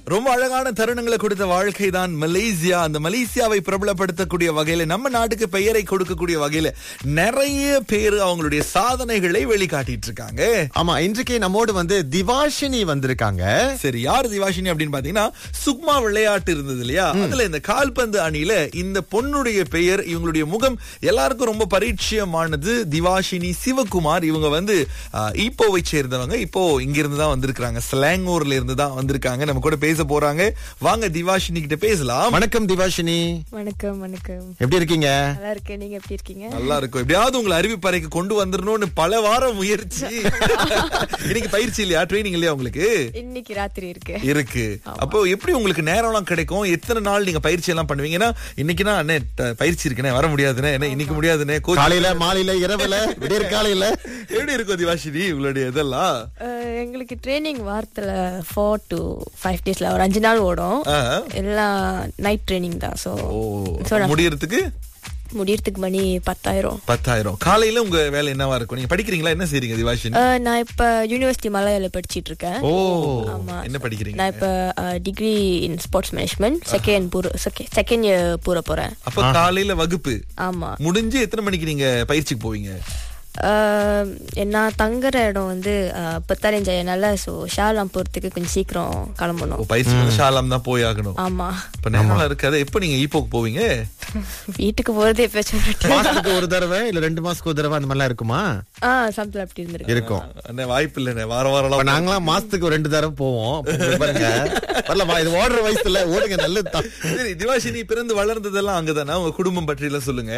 ரொம்ப அழகான தருணங்களை கொடுத்த வாழ்க்கை தான் மலேசியா அந்த மலேசியாவை பிரபலப்படுத்தக்கூடிய வகையில நம்ம நாட்டுக்கு பெயரை கொடுக்கக்கூடிய வகையில நிறைய பேர் அவங்களுடைய சாதனைகளை வெளிக்காட்டிட்டு இருக்காங்க ஆமா இன்றைக்கு நம்மோடு வந்து திவாஷினி வந்திருக்காங்க சரி யார் திவாஷினி அப்படின்னு பாத்தீங்கன்னா சுக்மா விளையாட்டு இருந்தது இல்லையா அதுல இந்த கால்பந்து அணியில இந்த பொண்ணுடைய பெயர் இவங்களுடைய முகம் எல்லாருக்கும் ரொம்ப பரிச்சயமானது திவாஷினி சிவகுமார் இவங்க வந்து ஆஹ், ஈப்போவை சேர்ந்தவங்க இப்போ இங்க இருந்து தான் வந்திருக்காங்க ஸ்லாங்கூர்ல இருந்து தான் வந்திருக்காங்க நம்ம கூட பேச போறாங்க வாங்க திவாஷினி கிட்ட பேசலாம் வணக்கம் திவாஷினி வணக்கம் வணக்கம் எப்படி இருக்கீங்க நல்லா இருக்கேன் நீங்க எப்படி இருக்கீங்க நல்லா இருக்கும் எப்படியாவது உங்களை அறிவிப்பறைக்கு கொண்டு வந்துடணும்னு பல வாரம் முயற்சி இன்னைக்கு பயிற்சி இல்லையா ட்ரைனிங் இல்லையா உங்களுக்கு இன்னைக்கு ராத்திரி இருக்கு இருக்கு அப்போ எப்படி உங்களுக்கு நேரம்லாம் கிடைக்கும் எத்தனை நாள் நீங்க பயிற்சி எல்லாம் பண்ணுவீங்கன்னா இன்னைக்குனா அண்ணே ட- பயிற்சி இருக்குனே வர முடியாதுனே என்ன இன்னைக்கு முடியாதுனே கோச் காலையில மாலையில இரவுல விடியற் காலையில எப்படி இருக்கும் திவாஷினி உங்களுடைய இதெல்லாம் அஹ், எங்களுக்கு ட்ரைனிங் வாரத்துல ஃபோர் டு ஃபைவ் டேஸ்ல ஒரு அஞ்சு நாள் ஓடும் ஆ. எல்லாம் நைட் ட்ரைனிங் தான் ஸோ ஓ So, நான் முடியறதுக்கு முடியறதுக்கு மணி பத்தாயிரம் பத்தாயிரம் காலையில உங்க வேலை என்னவா இருக்கும் நீங்க படிக்கிறீங்களா என்ன செய்றீங்க திவாஷினி அஹ், நான் இப்ப யூனிவர்சிட்டி மலையாள படிச்சிட்டு இருக்கேன் ஓ ஆமா. என்ன படிக்கிறீங்க நான் இப்ப degree in sports management second பூர செகண்ட் இயர் பூர போறேன் அப்ப காலையில வகுப்பு ஆமா முடிஞ்சு எத்தனை மணிக்கு நீங்க பயிற்சிக்கு போவீங்க அஹ், நான் தங்குற இடம் வந்து பத்தாரஞ்சாயிரனால ஸோ ஷாலாம் போறதுக்கு கொஞ்சம் சீக்கிரம் ஓ கிளம்பணும் பயிற்சி வந்து ஷாலாம் தான் போய் ஆகணும் ஆமா இப்ப நேரம் இருக்காது எப்ப நீங்க ஈப்போக்கு போவீங்க வீட்டுக்கு போறதே பிரச்சனை மாசத்துக்கு ஒரு தடவை இல்ல ரெண்டு மாசத்துக்கு ஒரு தடவை அந்த மாதிரிலாம் இருக்குமா ஆ சம்திங் அப்படி இருந்திருக்கு இருக்கும் அண்ணே வாய்ப்பு இல்லைண்ணே வார வாரம் இப்ப நாங்களாம் மாசத்துக்கு ஒரு ரெண்டு தடவை போவோம் அப்ப இங்க பாருங்க வரலமா இது ஓடுற வயசுல ஓடுங்க நல்லது சரி திவாஷினி பிறந்து வளர்ந்ததெல்லாம் அங்கதானா உங்க குடும்பம் பற்றி எல்லாம் சொல்லுங்க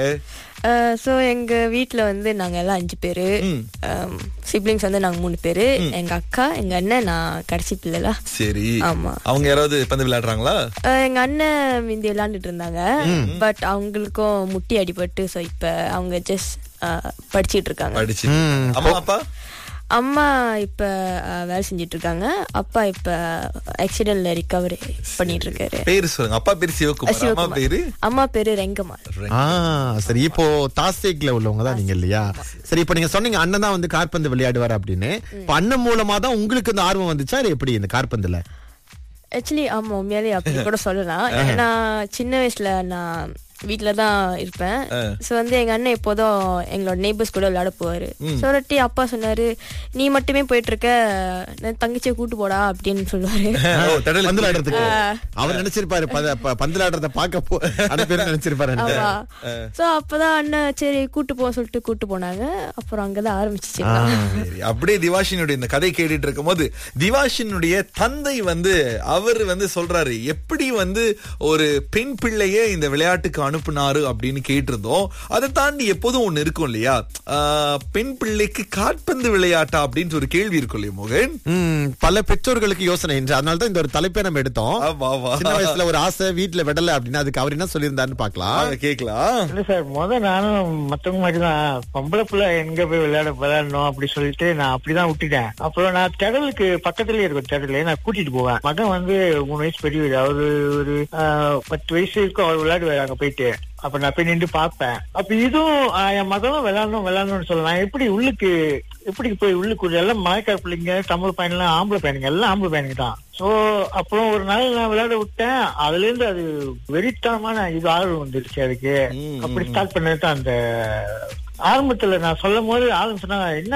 ஸோ எங்க வீட்ல வந்து நாங்க எல்லாம் அஞ்சு பேரு சிப்ளிங்ஸ் வந்து நாங்க மூணு பேரு எங்க அக்கா எங்க அண்ணன் நான் கடைசி பிள்ளைல சரி ஆமா. அவங்க யாராவது பந்து விளையாடுறாங்களா அஹ், எங்க அண்ணன் முந்தி விளையாண்டுட்டு இருந்தாங்க பட் அவங்களுக்கும் முட்டி அடிபட்டு ஸோ இப்ப அவங்க ஜஸ்ட் படிச்சிட்டு இருக்காங்க படிச்சு அம்மா அப்பா அம்மா இப்ப அஹ், வேலை செஞ்சிட்டு இருக்காங்க அப்பா இப்ப ஆக்சிடென்ட்ல ரிகவரி பண்ணிட்டு இருக்காரு பேரு சொல்லுங்க அப்பா பேரு சிவகுமார் அம்மா சிவகுமார். பேரு அம்மா பேரு ரெங்கம்மாள் ஆ சரி இப்போ தாசேக்ல உள்ளவங்க தான் நீங்க இல்லையா சரி இப்போ நீங்க சொன்னீங்க அண்ணன் தான் வந்து காற்பந்து விளையாடுவார் அப்படின்னு இப்ப அண்ணன் மூலமா தான் உங்களுக்கு இந்த ஆர்வம் வந்துச்சா இல்ல எப்படி இந்த காற்பந்துல ஆக்சுவலி ஆமா உண்மையாலே அப்படி கூட சொல்லலாம் நான் சின்ன வயசுல நான் வீட்ல தான் இருப்பேன் சோ வந்து எங்க அண்ணன் எப்போதும் எங்களோட நெய்பர்ஸ் கூட விளையாட போவாரு சொரட்டி அப்பா சொன்னாரு நீ மட்டுமே போயிட்டு இருக்க நான் தங்கச்சியை கூட்டு போடா அப்படின்னு சொல்லுவாரு ஓ, தடல பந்து விளையாடுறதுக்கு அவர் நினைச்சிருப்பாரு பத- ப- பந்து விளையாடுறத பார்க்க போ அந்த பேர் நினைச்சிருப்பாரு ஆமா சோ அப்பதான் அண்ணன் சரி கூட்டு போக சொல்லிட்டு கூட்டு போனாங்க அப்புறம் அங்கதான் ஆரம்பிச்சிச்சு சரி, அப்படியே திவாஷினுடைய இந்த கதை கேட்டுட்டு இருக்கும் போது திவாஷினுடைய தந்தை வந்து அவர் வந்து சொல்றாரு எப்படி வந்து ஒரு பெண் பிள்ளைய இந்த விளையாட்டுக்கு அனுப்புனாரு அப்படின்னு கேட்டிருந்தோம் அதை தாண்டி எப்போதும் ஒண்ணு இருக்கும் இல்லையா ஆஹ், பெண் பிள்ளைக்கு காற்பந்து விளையாட்டா அப்படின்ட்டு ஒரு கேள்வி இருக்கும் இல்லையா மோகன் ம், பல பெற்றோர்களுக்கு யோசனை என்று அதனால தான் இந்த ஒரு தலைப்பை நம்ம எடுத்தோம் ஆமா, ஆமா. சின்ன வயசுல ஒரு ஆசை வீட்டுல விடல அப்படின்னா அதுக்கு அவர் என்ன சொல்லியிருந்தாருன்னு பாக்கலாம் வாங்க கேக்கலாம் இல்ல சார் முத நானும் மத்தவங்க மாதிரி தான் பொம்பளை பிள்ளை எங்க போய் விளையாட விளையாடணும் அப்படி சொல்லிட்டு நான் அப்படிதான் விட்டுட்டேன் அப்புறம் நான் திடலுக்கு பக்கத்துலயே இருக்கும் திடலு நான் கூட்டிட்டு போவேன் மகன் வந்து மூணு வயசு பெரியவர் அவரு ஒரு ஆஹ், பத்து வயசு இருக்கும் அவர் விளையாடுவாரு அங்க போயிட்டு அப்ப நான் போய் நின்று பார்ப்பேன் அப்ப இதுவும் ஆஹ், என் மகனும் விளையாடணும் விளையாடணும்னு சொல்லலாம் எப்படி உள்ளுக்கு எப்படி போய் உள்ளுக்கு எல்லாம் மலைக்கார பிள்ளைங்க தமிழ் பையன்லாம் ஆம்பளை பையனுங்க எல்லாம் ஆம்பளை பையனுங்க தான் சோ அப்புறம் ஒரு நாள் நான் விளையாட விட்டேன் அதுல இருந்து அது வெறித்தனமான இது ஆர்வம் வந்துருச்சு அதுக்கு அப்படி ஸ்டார்ட் பண்ணது தான் அந்த ஆரம்பத்துல நான் சொல்லும் போது ஆளுங்க சொன்னாங்க என்ன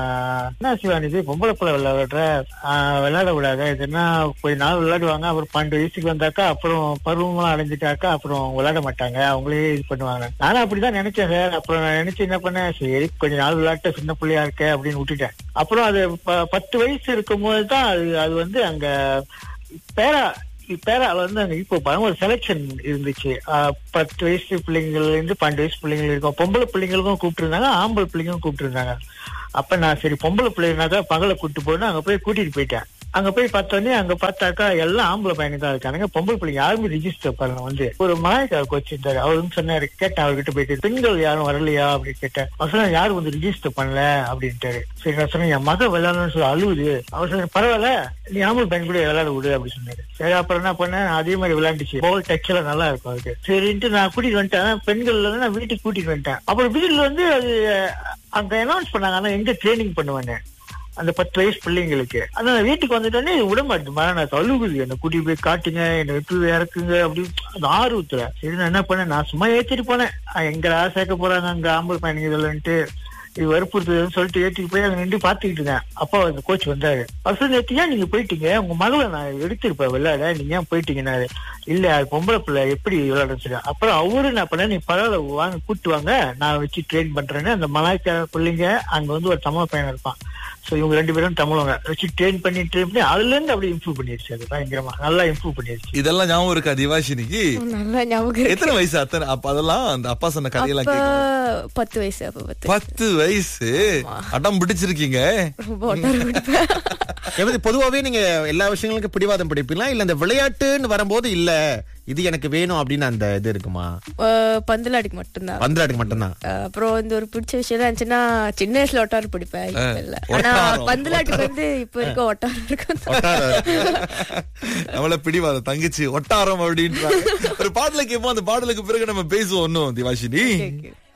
என்ன சிவான் இது பொம்பளை பிள்ளை விளையாடுற ஆஹ், விளையாட விடாத இதுன்னா கொஞ்ச நாள் விளையாடுவாங்க அப்புறம் பன்னெண்டு வயசுக்கு வந்தாக்கா அப்புறம் பருவமெல்லாம் அடைஞ்சிட்டாக்கா அப்புறம் விளையாட மாட்டாங்க அவங்களே இது பண்ணுவாங்க நானும் அப்படிதான் நினைச்சேன் சார் அப்புறம் நான் நினைச்சு என்ன பண்ணேன் சரி கொஞ்ச நாள் விளையாட்டு சின்ன பிள்ளையா இருக்க அப்படின்னு விட்டுட்டேன் அப்புறம் அது ப- பத்து வயசு இருக்கும்போது தான் அது அது வந்து அங்க பேரா பேரால வந்து அங்க இப்போ பாருங்க ஒரு செலெக்ஷன் இருந்துச்சு ஆஹ் பத்து வயசு பிள்ளைங்கள்ல இருந்து பன்னெண்டு வயசு பிள்ளைங்கள் இருக்கும் பொம்பளை பிள்ளைங்களுக்கும் கூப்பிட்டு இருந்தாங்க ஆம்பளை பிள்ளைங்களும் கூப்பிட்டு இருந்தாங்க அப்ப நான் சரி பொம்பளை பிள்ளைங்கனாக்கா பகலை கூட்டு போன்னு அங்க போய் கூட்டிட்டு போயிட்டேன் அங்க போய் பார்த்தோன்னே அங்க பார்த்தாக்கா எல்லாம் ஆம்பளை பையனுக்கு தான் இருக்கானுங்க பொம்பளை பிள்ளைங்க யாருமே ரிஜிஸ்டர் பண்ணல வந்து ஒரு மாயக்கா கோச் இருந்தாரு அவரும் சொன்னாரு கேட்டேன் அவர்கிட்ட போயிட்டு பெண்கள் யாரும் வரலையா அப்படின்னு கேட்டேன் அவர் சொன்னாரு யாரும் வந்து ரிஜிஸ்டர் பண்ணல அப்படின்ட்டாரு சரி நான் சொன்னேன் என் மக விளையாடணும்னு சொல்லி அழுவுது அவர் சொன்னாரு பரவாயில்ல நீ ஆம்பளை பையன் கூட விளையாட விடு அப்படின்னு சொன்னாரு சரி அப்புறம் என்ன பண்ணேன் அதே மாதிரி விளையாண்டுச்சு பால் டச் எல்லாம் நல்லா இருக்கும் அதுக்கு சரின்ட்டு நான் கூட்டிட்டு வந்துட்டேன் பெண்கள்ல இருந்து நான் வீட்டுக்கு கூட்டிட்டு வந்துட்டேன் அப்புறம் வீட்டுல வந்து அது அங்க அனௌன்ஸ் பண்ணாங்க ஆனா எங்க ட்ரைனிங் பண்ணுவாங்க அந்த பத்து வயசு பிள்ளைங்களுக்கு ஆனா நான் வீட்டுக்கு வந்துட்டோன்னே விட மாட்டேமா நான் தழுகுது என்ன கூட்டி போய் காட்டுங்க என்ன விட்டு இறக்குங்க அப்படின்னு அந்த ஆர்வத்துல சரி நான் என்ன பண்ணேன் நான் சும்மா ஏத்திட்டு போனேன் அஹ் எங்கடா சேர்க்க போறாங்க அங்க ஆம்பளை பையனுங்க இதெல்லாம்ட்டு இது வற்புறுத்துதுன்னு சொல்லிட்டு ஏத்திட்டு போய் அங்க நின்று பாத்துக்கிட்டு இருந்தேன் அப்பா அந்த கோச் வந்தாரு அசல் நேத்து ஏன் நீங்க போயிட்டீங்க உங்க மகளை நான் எடுத்திருப்பேன் விளையாட நீங்க ஏன் போயிட்டீங்கன்னாரு இல்ல அது பொம்பளை பிள்ளை எப்படி விளையாட அப்புறம் அவரு என்ன பண்ண நீ பரவாயில்ல வாங்க கூட்டு வாங்க நான் வச்சு ட்ரெயின் பண்றேன்னு அந்த மலாய்க்கார பிள்ளைங்க அங்க வந்து ஒரு தமிழ் பையன் இருப்பான் சோ இவங்க ரெண்டு பேரும் தமிழவங்க வச்சு ட்ரெயின் பண்ணி ட்ரெயின் பண்ணி அதுல இருந்து அப்படியே இம்ப்ரூவ் பண்ணிருச்சு அது பயங்கரமா நல்லா இம்ப்ரூவ் பண்ணிருச்சு இதெல்லாம் ஞாபகம் இருக்கா திவாஷினிக்கு நல்லா ஞாபகம் இருக்கு. எத்தனை வயசு அத்தனை அப்ப அதெல்லாம் அந்த அப்பா சொன்ன கதையெல்லாம் அப்ப கேட்கும் பத்து வயசு அப்ப பத்து பத்து வயசு அடம் பிடிச்சிருக்கீங்க ரொம்ப ஒட்டாரம் பிடிப்பேன். எப்படி பொதுவாவே நீங்க எல்லா விஷயங்களுக்கும் பிடிவாதம் பிடிப்பீங்களா இல்ல இந்த விளையாட்டுன்னு வரும்போது இல்ல இது எனக்கு வேணும் அப்படின்னு அந்த இது இருக்குமா அஹ் பந்தலாடிக்கு மட்டும்தான் பந்திராட்டுக்கு மட்டும்தான் அஹ் அப்புறம் வந்து ஒரு பிடிச்ச விஷயம் இருந்துச்சுன்னா சின்ன வயசுல ஒட்டாரம் பிடிப்பேன் இப்ப இல்ல ஆனா ஒட்டாரம். பந்தலாட்டுக்கு வந்து இப்ப இருக்க ஒட்டாரம் இருக்கும் நம்மள பிடிவாத தங்கச்சி ஒட்டாரம் அப்படின்றாங்க ஒரு பாடல கேட்போம் அந்த பாடலுக்கு பிறகு நம்ம பேசுவோம் இன்னும் திவாஷினி Okay, okay.